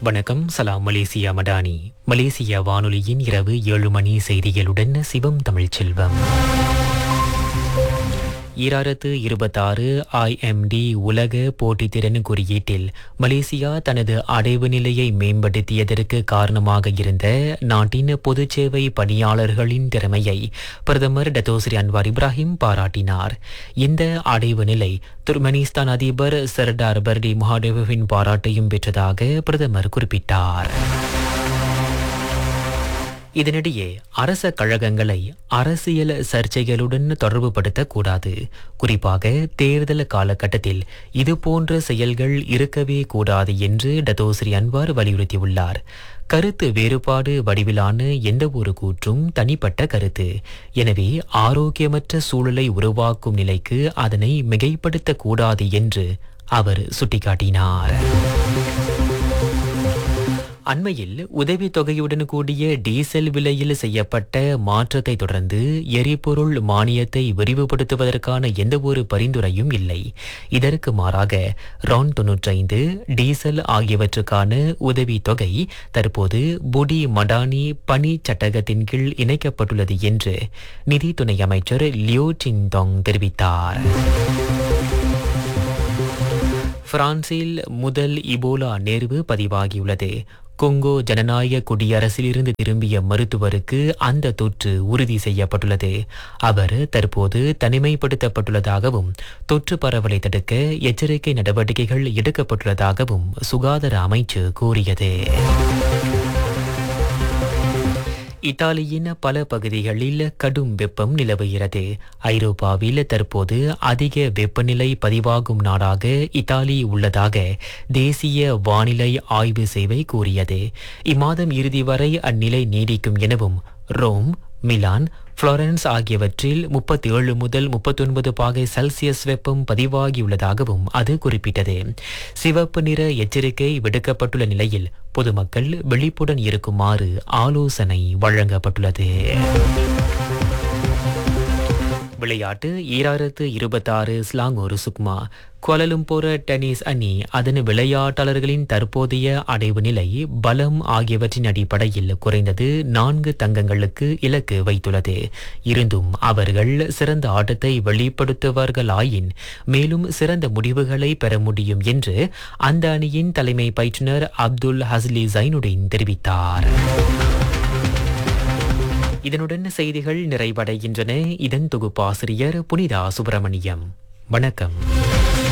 வணக்கம் சலாம் Malaysia Madani Malaysia வானொலியின் இரவு ஏழு மணி செய்திகளுடன் சிவம் தமிழ்ச்செல்வம் ஈராயிரத்து இருபத்தாறு ஐஎம்டி உலக போட்டித்திறன் குறியீட்டில் மலேசியா தனது அடைவு நிலையை மேம்படுத்தியதற்கு காரணமாக இருந்த நாட்டின் பொதுச்சேவை பணியாளர்களின் திறமையை பிரதமர் டத்தோஸ்ரீ அன்வார் இப்ராஹிம் பாராட்டினார் இந்த அடைவு நிலை துர்மெனிஸ்தான் அதிபர் சர்டார் பர்டி முஹாடேவின் பாராட்டையும் பெற்றதாக பிரதமர் குறிப்பிட்டார் இதனிடையே அரச கழகங்களை அரசியல் சர்ச்சைகளுடன் தொடர்புபடுத்தக்கூடாது குறிப்பாக தேர்தல் காலகட்டத்தில் இதுபோன்ற செயல்கள் இருக்கவே கூடாது என்று டத்தோஸ்ரீ அன்வார் வலியுறுத்தியுள்ளார் கருத்து வேறுபாடு வடிவிலான எந்த ஒரு கூற்றும் தனிப்பட்ட கருத்து எனவே ஆரோக்கியமற்ற சூழலை உருவாக்கும் நிலைக்கு அதனை மிகைப்படுத்தக்கூடாது என்று அவர் சுட்டிக்காட்டினார் அண்மையில் உதவித்தொகையுடன் கூடிய டீசல் விலையில் செய்யப்பட்ட மாற்றத்தை தொடர்ந்து எரிபொருள் மானியத்தை விரிவுபடுத்துவதற்கான எந்தவொரு பரிந்துரையும் இல்லை இதற்கு மாறாக ரான் தொன்னூற்றைந்து டீசல் ஆகியவற்றுக்கான உதவித்தொகை தற்போது புடி மடானி பணி சட்டகத்தின் கீழ் இணைக்கப்பட்டுள்ளது என்று நிதி துணை அமைச்சர் லியோ சின்தோங் தெரிவித்தார் பிரான்சில் முதல் இபோலா நேர்வு பதிவாகியுள்ளது கொங்கோ ஜனநாயக குடியரசிலிருந்து திரும்பிய மருத்துவருக்கு அந்த தொற்று உறுதி செய்யப்பட்டுள்ளது அவர் தற்போது தனிமைப்படுத்தப்பட்டுள்ளதாகவும் தொற்று பரவலை தடுக்க எச்சரிக்கை நடவடிக்கைகள் எடுக்கப்பட்டுள்ளதாகவும் சுகாதார அமைச்சு கூறியது இத்தாலியின் பல பகுதிகளில் கடும் வெப்பம் நிலவுகிறது ஐரோப்பாவில் தற்போது அதிக வெப்பநிலை பதிவாகும் நாடாக இத்தாலி உள்ளதாக தேசிய வானிலை ஆய்வு சேவை கூறியது இம்மாதம் இறுதி வரை அந்நிலை நீடிக்கும் எனவும் ரோம் மிலான் புளோரன்ஸ் ஆகியவற்றில் முப்பத்தி ஏழு முதல் முப்பத்தொன்பது பாகை செல்சியஸ் வெப்பம் பதிவாகியுள்ளதாகவும் அது குறிப்பிட்டது சிவப்பு நிற எச்சரிக்கை விடுக்கப்பட்டுள்ள நிலையில் பொதுமக்கள் விழிப்புடன் இருக்குமாறு ஆலோசனை வழங்கப்பட்டுள்ளது விளையாட்டு ஈராயிரத்து இருபத்தாறு ஸ்லாங்கோரு சுக்மா கோலலும்போர டென்னிஸ் அணி அதன் விளையாட்டாளர்களின் தற்போதைய அடைவு நிலை பலம் ஆகியவற்றின் அடிப்படையில் குறைந்தது நான்கு தங்கங்களுக்கு இலக்கு வைத்துள்ளது இருந்தும் அவர்கள் சிறந்த ஆட்டத்தை வெளிப்படுத்துவார்களாயின் மேலும் சிறந்த முடிவுகளை பெற முடியும் என்று அந்த அணியின் தலைமை பயிற்றுனர் அப்துல் ஹஸ்லி ஜைனுடின் தெரிவித்தார் இதனுடன் செய்திகள் நிறைவடைகின்றன இதன் தொகுப்பாசிரியர் புனிதா சுப்பிரமணியம் வணக்கம்